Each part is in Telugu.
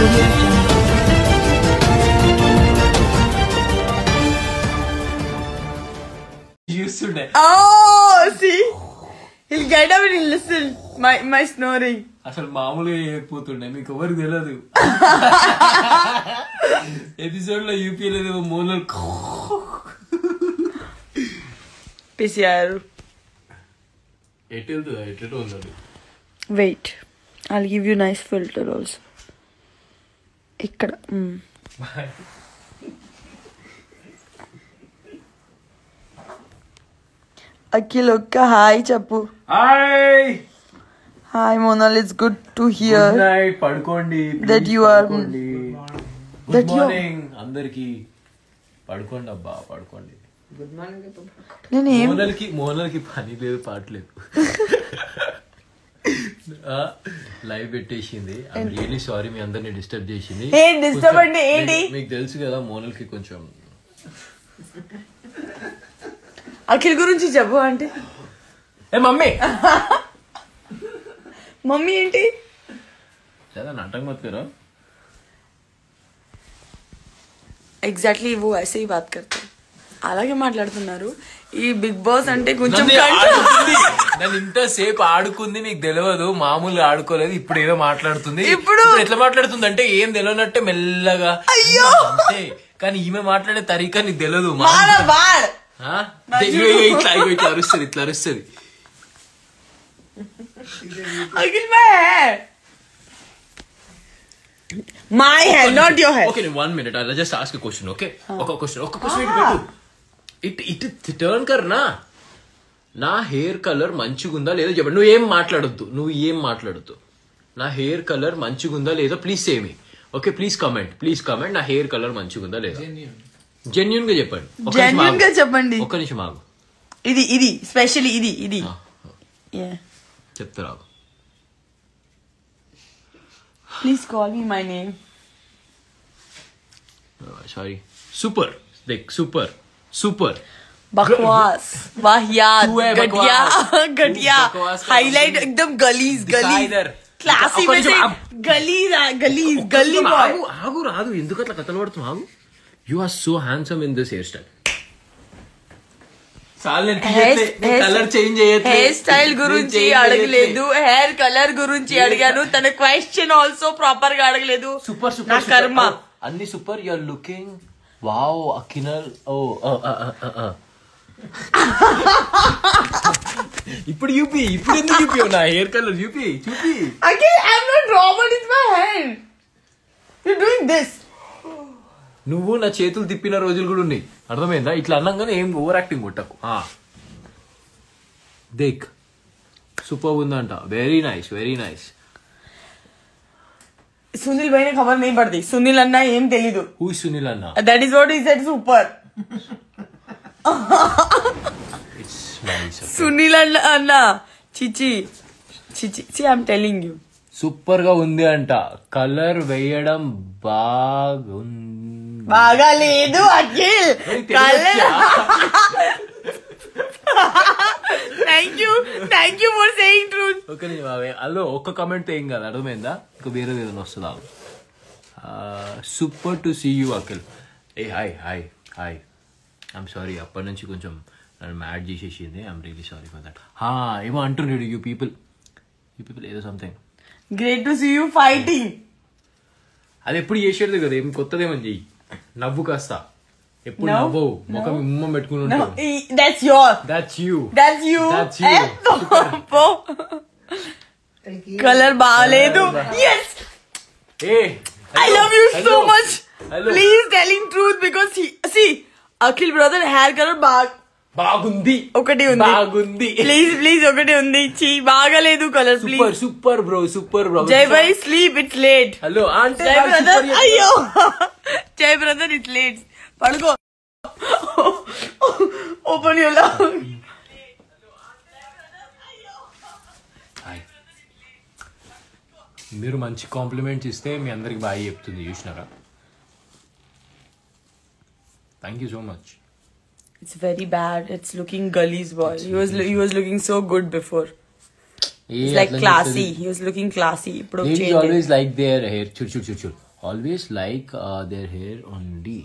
audio jungle. చూస్తుండే Oh, see? He'll get up and he'll listen. My my snoring. అసలు మామూలుగా చేయకపోతుండే మీకు ఎవరికి తెలియదు ఎపిసోడ్ లో యూపీ లేదు మూలలు PCR. ఎటు వెళ్తుంది ఎటు ఉంది Wait. I'll give you nice filter also. ఇక్కడ mm. అఖిల్ ఒక్క హాయ్ చెప్పు hi hi Monal it's good to good here night పడుకోండి That you are- good that you are- morning అందరికి పడుకోండి అబ్బా పడుకోండి నేను ఏం మోనల్కి మోనల్కి పని లేదు పాట లేదు లైవ్ పెట్టేసింది ఐఎమ్ రియలీ సారీ మీ అందరిని డిస్టర్బ్ చేసింది ఏ, disturb కొంచెం అంటే ఏంటి? మీకు- మీకు తెలుసు కదా మోనల్కి కొంచెం అఖిల్ గురించి చెప్పు అంటే ఏ మమ్మీ మమ్మీ ఏంటి ज्यादा नाटक मत करो ఎగ్జాక్ట్లీ वो ऐसे ही बात करते हैं. అలాగే మాట్లాడుతున్నారు ఈ బిగ్ బాస్ అంటే కొంచెం నన్ను కంట్రోల్ ఆడుకుంది. నన్ను ఇంతసేపు ఆడుకుంది మీకు తెలియదు మామూలుగా ఆడుకోలేదు ఇప్పుడు ఏదో మాట్లాడుతుంది ఇప్పుడు- ఎట్లా మాట్లాడుతుంది అంటే ఏం తెలియనట్టే మెల్లగా అయ్యో! అంతే కానీ ఈమె మాట్లాడే తరీకా నీకు తెలియదు మాడ బాడ్ ఆ? ఇగో, ఇగో, ఇట్లా ఇగో, ఇట్లా అరుస్తుంది ఇట్లా అరుస్తుంది Akhil my hair my hair not your hair okay one minute అలా జస్ట్ ఆస్క్ క్వశ్చన్ ఓకే ఒక క్వశ్చన్ ఒక క్వశ్చన్ ఇటు పెట్టు ఇట్ ఇటు టర్న్ కర్నా నా హెయిర్ కలర్ మంచిగుందా లేదో చెప్పండి నువ్వు ఏం మాట్లాడొద్దు నువ్వు ఏం మాట్లాడొద్దు నా హెయిర్ కలర్ మంచిగుందా లేదో ప్లీజ్ సేమి okay please comment please comment నా హెయిర్ కలర్ మంచిగుందా లేదా జెన్యున్ గా చెప్పండి ఒక్క నిమిషం జెన్యున్ గా ఆగు. చెప్పండి ఒక్క నిమిషం ఆగు ఇది ఇది స్పెషల్లీ ఇది ఇది ఆ, చెప్తా రాగు please call me my name sorry super దేక్ సూపర్ సూపర్ बकवास वाहियात तू है घटिया बकवास। घटिया तू बकवास कर हाईलाइट रही है। एकदम गलीज दिखा गलीज इधर। क्लासी दिखा- में से अब- गलीज गलीज गली కొంచెం बॉय ఆగు ఆగు రాదు ఎందుకు అట్లా కథలు పడుతున్నావు ఆగు you are so handsome in this hairstyle colour change hairstyle గురించి అడగలేదు హెయిర్ కలర్ గురించి అడిగాను తన క్వశ్చన్ ఆల్సో ప్రాపర్ గా అడగలేదు సూపర్ నా సూపర్ కర్మ అన్ని super you are looking wow అకినల్ ఓ ఇప్పుడు యూపీ ఇప్పుడు ఎందుకు యూపీ నా హెయిర్ కలర్ యూపీ చూపి Again, I'm not Robert, it's my hand. You're doing this. నువ్వు నా చేతులు తిప్పిన రోజులు కూడా ఉన్నాయి అర్థమైందా ఇట్లా అన్నాగానే ఏం ఓవర్ యాక్టింగ్ కొట్టకు దేక్ సూపర్ ఉందంట very nice very nice Sunil भाई ने खबर नहीं पड़ती सुनील अन्ना ఏం తెలీదు హూ సునీల్ అన్న that is what he said super it's nice Sunil అన్న అన్న చిచి చిచి సి ఐఎమ్ టెలింగ్ యూ సూపర్ గా ఉంది అంట కలర్ వేయడం బాగుంది బాగా లేదు Akhil thank you thank you for saying truth ఒక నిమిషం అవే అల్లో ఒక్క కమెంట్ ఏం కాదు అర్థమైందా ఇంకా వేరే ఏదైనా వస్తుందా super to see you Akhil ఏ hi hi hi I'm sorry అప్పటి నుంచి కొంచెం నన్ను మ్యాడ్ చేసేసింది I'm really sorry for that ఏమో అంటున్నాడు యూ పీపుల్ యూ పీపుల్ ఏదో something great to see you fighting అది ఎప్పుడు చేసేది కదా ఏం కొత్తదేమని చెయ్యి నవ్వు కాస్త ఎప్పుడు No, నవ్వవు ముఖం ఉమ్మం పెట్టుకుని No, ఉంటావు that's your. That's you That's you. That's you. Eh, po. Colour బాగాలేదు ఎస్ ఏ I love you so much Hello. Please telling truth because see Akhil brother hair colour బాగా బాగుంది ఒకటి ఉంది బాగుంది ప్లీజ్ ప్లీజ్ ఒకటి ఉంది చీ బాగాలేదు colour super please super bro super bro జై bye sleep it's late hello అంటే జై వాళ్ళు బ్రదర్ super అయ్యో జై బ్రదర్ ఇట్స్ లేట్ పడుకో ఓపెన్ యువర్ హాయ్. మీరు మంచి కాంప్లిమెంట్స్ ఇస్తే మీ అందరికి బాగా చెప్తుంది చూసినారా thank you so much It's very bad. It's looking gullies boy. He was he was looking so good before. He's like classy. He was looking classly. ఇప్పుడు ladies change. Always like their hair చూడు చూడు చూడు చూడు always like their hair only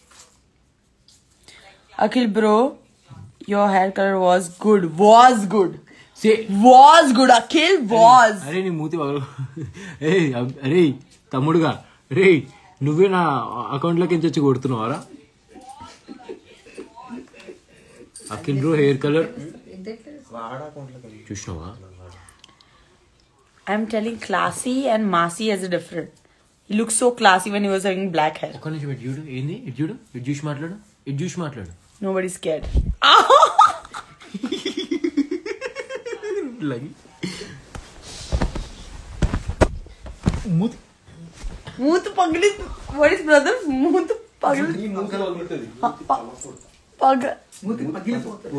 Akhil bro, your hair color was good. Was good. Say Was good. Akhil was. అరే నీ మూతి పగలు ఏ అరే తమ్ముడుగా రే నువ్వే నా అకౌంట్లోకి నుంచి వచ్చి కొడుతున్నావారా అఖిల్ బ్రో హెయిర్ కలర్ చూసినావా I'm telling classy and massy as a different. He looks so classy when he was having black hair. ఒక్క నుంచి పెట్టి చూడు ఏంది ఇటు చూడు ఇటు చూసి మాట్లాడు ఇటు చూసి మాట్లాడు Nobody's scared. మూతి Moot pagli. What is brother? Moot pagli. Pag. మూతి పగిలిపోతుంది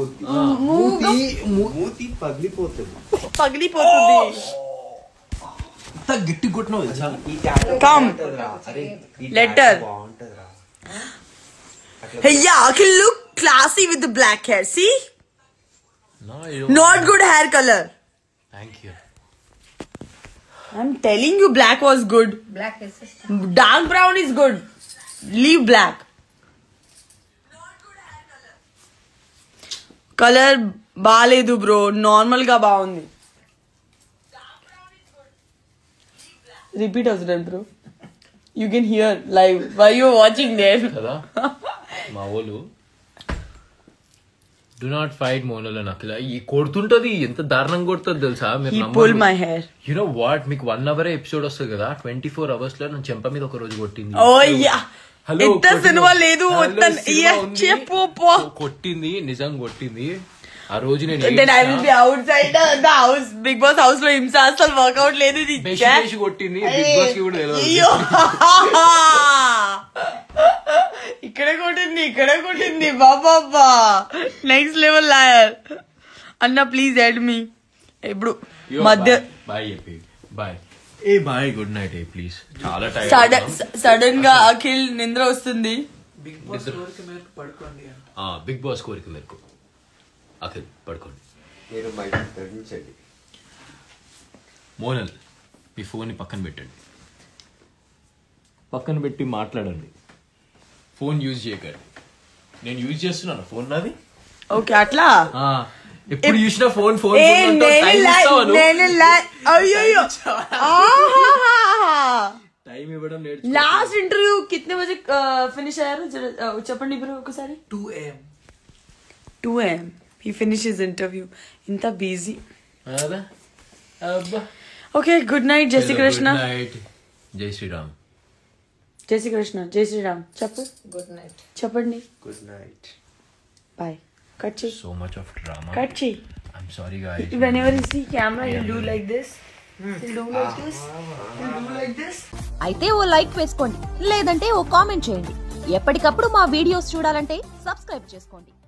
మూతి పగిలిపోతుంది పగిలి పోతుంది అంత గట్టి కొట్టినావు తెలుసా ఈ టాటూ Come. బాగుంటదిరా. అరే ఈ Letter. టాటూ బాగుంటదిరా Hey, yeah, Akhil look classy with the black hair. See? Not good hair color. Thank you I'm telling you, black was good. Black is Dark brown is good. Leave black. Colour బాగాలేదు బ్రో నార్మల్ గా బాగుంది రిపీట్ అవుతుంది bro you can hear live why you watching there కదా మా వాళ్ళు డు నాట్ ఫైట్ మోనల్ అని అఖిల ఈ కొడుతుంటది ఎంత దారుణంగా కొడుతుంది తెలుసా హీ పుల్ మై మీరు హెయిర్ యు నో వాట్ మీకు వన్ అవర్ ఎపిసోడ్ వస్తుంది కదా ట్వంటీ ఫోర్ అవర్స్ లో నేను చెంప మీద ఒక రోజు కొట్టింది ఓ యా Hello, ఎంత కొట్టింది. సినిమా లేదు Hello, వద్దని- సినిమా యా, ఉంది. చెప్పు పో కొట్టింది నిజంగా కొట్టింది ఆ రోజు నేను then I will be outside the house Bigg Boss house లో హింస అసలు వర్కౌట్ లేదు ఇది బెషి బెషి కొట్టింది బిగ్ బాస్ కి కూడా తెలియదు అయ్యో ఇక్కడ కొట్టింది ఇక్కడ కొట్టింది బాబా నెక్స్ట్ లెవెల్ లాయర్ అన్న ప్లీజ్ ఎడ్ మీ ఇప్పుడు మధ్య బాయ్ చెప్పి బాయ్ ఏ బాయ్ గుడ్ నైట్ ఏ ప్లీజ్ చాలా సడన్ టైం సడన్ గా అఖిల్ నిద్ర వస్తుంది బిగ్ బాస్ వరకు మీరు పడుకోండి బిగ్ బాస్ కోరిక మేరకు అఖిల్ పడుకోండి మీరు బయట తగ్గించండి మోనల్ మీ ఫోన్ని పక్కన పెట్టండి పక్కన పెట్టి మాట్లాడండి ఫోన్ యూజ్ చేయకండి నేను యూజ్ చేస్తున్నాను ఫోన్ నాది ఓకే అట్లా ఆ, ఎప్పుడు చూసినా ఫోన్ ఫోన్ ఏ ఫోన్ అంటావు. నేను టైం లై- ఇస్తావా నువ్వు? నేను లై- అయ్యయ్యో టైం ఇవ్వడం నేర్చు లాస్ట్ ఇంటర్వ్యూ కితనే బజే ఫినిష్ అయ్యారు జర, ఆ, చెప్పండి బ్రో ఒకసారి two AM two AM he finish his interview ఇంత బిజీ అదా? అబ్బా. ఓకే గుడ్ నైట్ జై శ్రీకృష్ణ Good night. జై శ్రీరామ్ జై శ్రీకృష్ణ జై శ్రీరామ్ చెప్పు good night. చెప్పండి గుడ్ నైట్ బాయ్ కట్ చేయి so much of drama cut చేయి I'm sorry guys whenever is the camera you do like this do like this do like this అయితే ఓ లైక్ వేసుకోండి లేదంటే ఓ కామెంట్ చేయండి ఎప్పటికప్పుడు మా వీడియోస్ చూడాలంటే సబ్స్క్రైబ్ చేసుకోండి